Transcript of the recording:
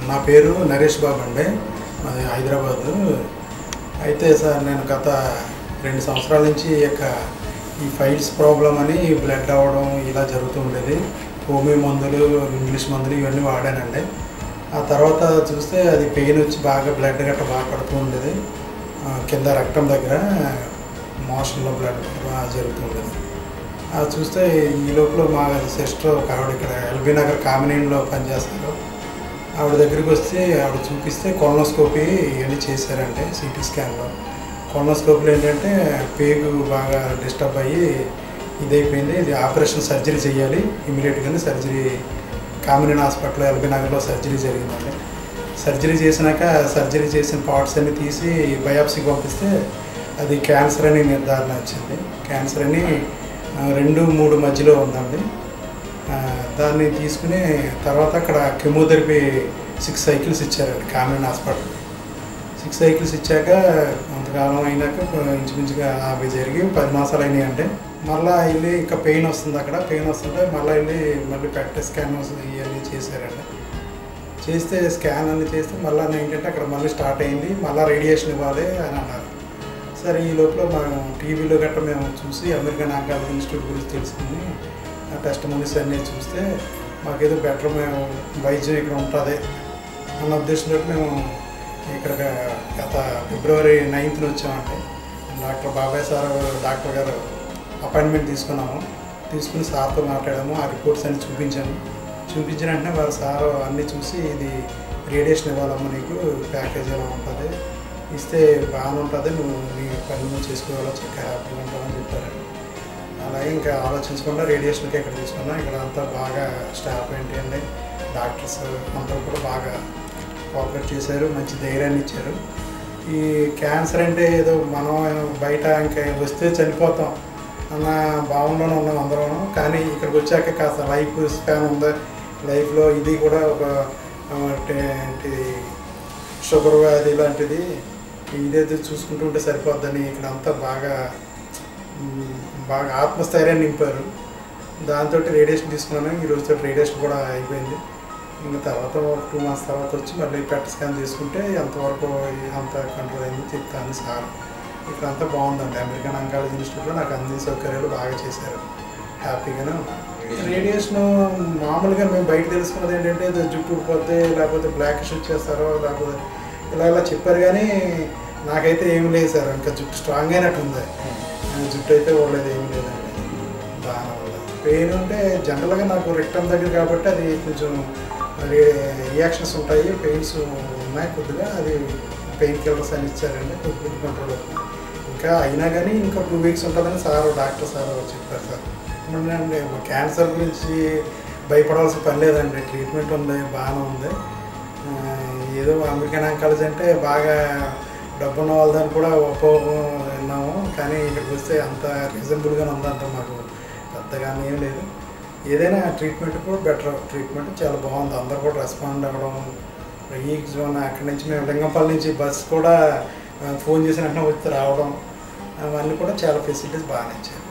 నా పేరు నరేష్ బాబు అండి మాది హైదరాబాదు అయితే సార్ నేను గత రెండు సంవత్సరాల నుంచి ఈ యొక్క ఈ ఫైల్స్ ప్రాబ్లం అని బ్లడ్ అవ్వడం ఇలా జరుగుతూ ఉండేది హోమియో మందులు ఇంగ్లీష్ మందులు ఇవన్నీ వాడానండి ఆ తర్వాత చూస్తే అది పెయిన్ వచ్చి బాగా బ్లడ్ గట్ట బాగా పడుతూ ఉండేది ఆ, కింద రక్తం దగ్గర మోషన్లో బ్లడ్ బాగా జరుగుతూ ఉండేది అది చూస్తే ఈ లోపల మా సిస్టర్ ఒక ఆవిడ ఇక్కడ ఎల్బీ నగర్ కామినేనిలో పనిచేస్తారు ఆవిడ దగ్గరికి వస్తే ఆవిడ చూపిస్తే కొలనోస్కోపీ ఇవన్నీ చేశారంటే సిటీ స్కాన్లో కొలనోస్కోపీలో ఏంటంటే పేగు బాగా డిస్టర్బ్ అయ్యి ఇదైపోయింది ఇది ఆపరేషన్ సర్జరీ చేయాలి ఇమీడియట్గానే సర్జరీ కామినేని హాస్పిటల్ ఎల్బీ నగర్లో సర్జరీ జరిగిందండి సర్జరీ చేసినాక సర్జరీ చేసిన పార్ట్స్ అన్ని తీసి బయాప్సీకి పంపిస్తే అది క్యాన్సర్ అని నిర్ధారణ వచ్చింది క్యాన్సర్ అని ఆ, రెండు మూడు మధ్యలో ఉందండి ఆ, దాన్ని తీసుకుని తర్వాత అక్కడ కెమోథెరపీ సిక్స్ సైకిల్స్ ఇచ్చారండి కామినేని హాస్పిటల్ సిక్స్ సైకిల్స్ ఇచ్చాక కొంతకాలం అయినాక ఇంచుమించుగా అవి జరిగి పది మాసాలు అయినాయి అంటే మళ్ళీ వెళ్ళి ఇంకా పెయిన్ వస్తుంది అక్కడ పెయిన్ వస్తుంటే మళ్ళీ వెళ్ళి మళ్ళీ పెట్టే స్కాన్ ఇవన్నీ చేశారండి చేస్తే స్కాన్ అన్ని చేస్తే మళ్ళీ ఏంటంటే అక్కడ మళ్ళీ స్టార్ట్ అయింది మళ్ళీ రేడియేషన్ ఇవ్వాలి అని అన్నారు సరే ఈ లోపల మేము టీవీలో గట్రా మేము చూసి అమెరికన్ ఆంకాలజీ ఇన్స్టిట్యూట్ గురించి తెలుసుకుని ఆ టెస్ట్ మనీస్ అన్నీ చూస్తే మాకేదో బెటర్ మేము వైద్యం ఇక్కడ ఉంటుంది అన్న ఉద్దేశంతో మేము ఇక్కడ గత ఫిబ్రవరి నైన్త్న వచ్చామంటే డాక్టర్ బాబాయ్ సార్ డాక్టర్ గారు అపాయింట్మెంట్ తీసుకున్నాము తీసుకుని సార్తో మాట్లాడాము ఆ రిపోర్ట్స్ అన్ని చూపించాము చూపించిన వెంటనే వారు సార్ అన్నీ చూసి ఇది రేడియేషన్ ఇవ్వాలమ్మా నీకు ప్యాకేజ్ ఎలా ఉంటుంది ఇస్తే బాగానే ఉంటుంది నువ్వు నీ పని నువ్వు చేసుకోవాలో చక్కగా హ్యాపీగా ఉంటావని చెప్పారండి అలాగే ఇంకా ఆలోచించకుండా రేడియేషన్కి ఇక్కడ తీసుకున్నాం ఇక్కడ అంతా బాగా స్టాఫ్ ఏంటి అండి డాక్టర్స్ అందరూ కూడా బాగా కోఆపరేట్ చేశారు మంచి ధైర్యాన్ని ఇచ్చారు ఈ క్యాన్సర్ అంటే ఏదో మనం బయట ఇంకా వస్తే చనిపోతాం అన్న భావనలోనే ఉన్నాం అందరం కానీ ఇక్కడికి వచ్చాక కాస్త లైఫ్ స్పాన్ ఉంది లైఫ్లో ఇది కూడా ఒక ఆ, టే- ఏంటి షుగర్ వ్యాధి లాంటిది ఇదేదో చూసుకుంటూ ఉంటే సరిపోద్దని ఇక్కడ అంతా బాగా మ్, బాగా ఆత్మస్థైర్యాన్ని నింపారు దాంతో రేడియేషన్ తీసుకున్నాను ఈ రోజుతో రేడియేషన్ కూడా అయిపోయింది ఇంకా తర్వాత ఒక టూ మంత్స్ తర్వాత వచ్చి మళ్ళీ పెట్ స్కాన్ తీసుకుంటే ఎంతవరకు అంత కంట్రోల్ అయింది చెప్తాను సార్ ఇక్కడ అంతా బాగుందండి అమెరికన్ అంకాలజీ ఇన్స్టిట్యూట్లో నాకు అన్ని సౌకర్యాలు బాగా చేశారు హ్యాపీగానే ఉన్నాను రేడియేషన్ మామూలుగా మేము బయట తెలుసుకున్నది ఏంటంటే ఏదో జుట్టు ఊడిపోతే లేకపోతే బ్లాక్ షూట్ చేస్తారో లేకపోతే ఇలా ఇలా చెప్పారు కానీ నాకైతే ఏమి లేదు సార్ ఇంకా జుట్టు స్ట్రాంగ్ అయినట్టు ఉంది ఆ, జుట్టు అయితే ఊడలేదు ఏమి లేదండి బాగానే ఉంది పెయిన్ అంటే జనరల్గా నాకు రెక్టమ్ దగ్గర కాబట్టి అది కొంచెం రియాక్షన్స్ ఉంటాయి పెయిన్స్ ఉన్నాయి కొద్దిగా అది పెయిన్ కిల్లర్స్ అని ఇచ్చారండి కొద్దిగా కంట్రోల్ అవుతుంది ఇంకా అయినా కానీ ఇంకా టూ వీక్స్ ఉంటుందని సార్ డాక్టర్ సార్ చెప్పారు సార్ అండి క్యాన్సర్ గురించి భయపడాల్సిన పని లేదండి ట్రీట్మెంట్ ఉంది బాగానే ఉంది ఆ, ఏదో అమెరికన్ అంకాలజీ అంటే బాగా డబ్బున్న వాళ్ళదని కూడా ఒప్పుకో విన్నాము కానీ ఇక్కడికి వస్తే అంత రీజనబుల్గానే ఉందంట మాకు పెద్దగా ఏం లేదు ఏదైనా ట్రీట్మెంట్ కూడా బెటర్ ట్రీట్మెంట్ చాలా బాగుంది అందరు కూడా రెస్పాండ్ అవ్వడం ఈ జోన్ అక్కడి నుంచి మేము లింగంపల్లి నుంచి బస్ కూడా ఆ, ఫోన్ చేసిన వెంటనే వచ్చి రావడం అవన్నీ కూడా చాలా ఫెసిలిటీస్ బాగానే ఇచ్చారు